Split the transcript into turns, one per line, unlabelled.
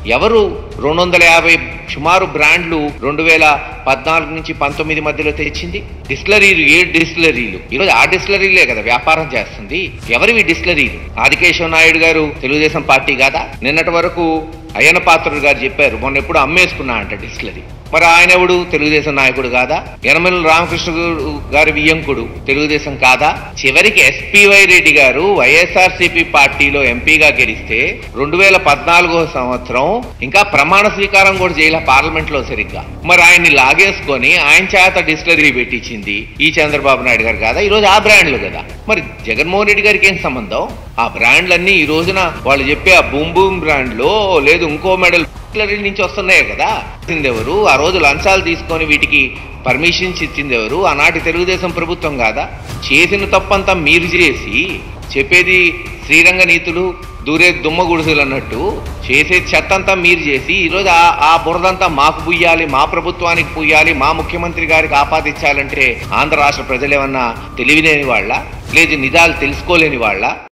ఎవరు రెండు వందల యాభై సుమారు బ్రాండ్లు రెండు వేల పద్నాలుగు నుంచి పంతొమ్మిది మధ్యలో తెచ్చింది డిస్టిలరీలు ఏ డిస్టిలరీలు ఈరోజు ఆ డిస్టిలరీలే కదా వ్యాపారం చేస్తుంది ఎవరివి డిస్టిలరీలు ఆదికేశవ నాయుడు గారు తెలుగుదేశం పార్టీ కాదా నిన్నటి వరకు అయ్యన పాత్రుడు గారు చెప్పారు మొన్న ఎప్పుడు అమ్మేసుకున్నా అంట డిస్టిలరీ మరి ఆయన ఎవడు తెలుగుదేశం నాయకుడు కాదా యనమల రామకృష్ణ గు- గారి వియ్యంకుడు తెలుగుదేశం కాదా చివరికి ఎస్పీవై రెడ్డి గారు వైఎస్ఆర్సీపీ పార్టీలో ఎంపీగా గెలిస్తే రెండు వేల పద్నాలుగో సంవత్సరం ఇంకా ప్రమాణ స్వీకారం కూడా చేయలే పార్లమెంట్ లో సరిగ్గా మరి ఆయన్ని లాగేసుకొని ఆయన చేత డిస్టిలరీ పెట్టించింది ఈ చంద్రబాబు నాయుడు గారు కాదా ఈ రోజు ఆ బ్రాండ్లు కదా మరి జగన్మోహన్ రెడ్డి గారికి ఏం సంబంధం ఆ బ్రాండ్లన్నీ ఈ రోజున వాళ్ళు చెప్పే ఆ బూమ్ బూమ్ బ్రాండ్లో లేదు ఇంకో మెడల్ డిస్టిలరీ నుంచి వస్తున్నాయి కదా ఇచ్చింది ఎవరు ఆ రోజు లంచాలు తీసుకొని వీటికి పర్మిషన్స్ ఇచ్చింది ఎవరు ఆనాటి తెలుగుదేశం ప్రభుత్వం కాదా చేసిన తప్పంతా మీరు చేసి చెప్పేది శ్రీరంగ నీతులు దూరే దుమ్మ గుడిసెలు అన్నట్టు చేసే చెత్తంతా మీరు చేసి ఈరోజు ఆ ఆ బురదంతా మాకు పుయ్యాలి మా ప్రభుత్వానికి పుయ్యాలి మా ముఖ్యమంత్రి గారికి ఆపాదించాలంటే ఆంధ్ర రాష్ట్ర ప్రజలు ఏమన్నా తెలివిలేని వాళ్ళ లేదు నిజాలు తెలుసుకోలేని వాళ్ళ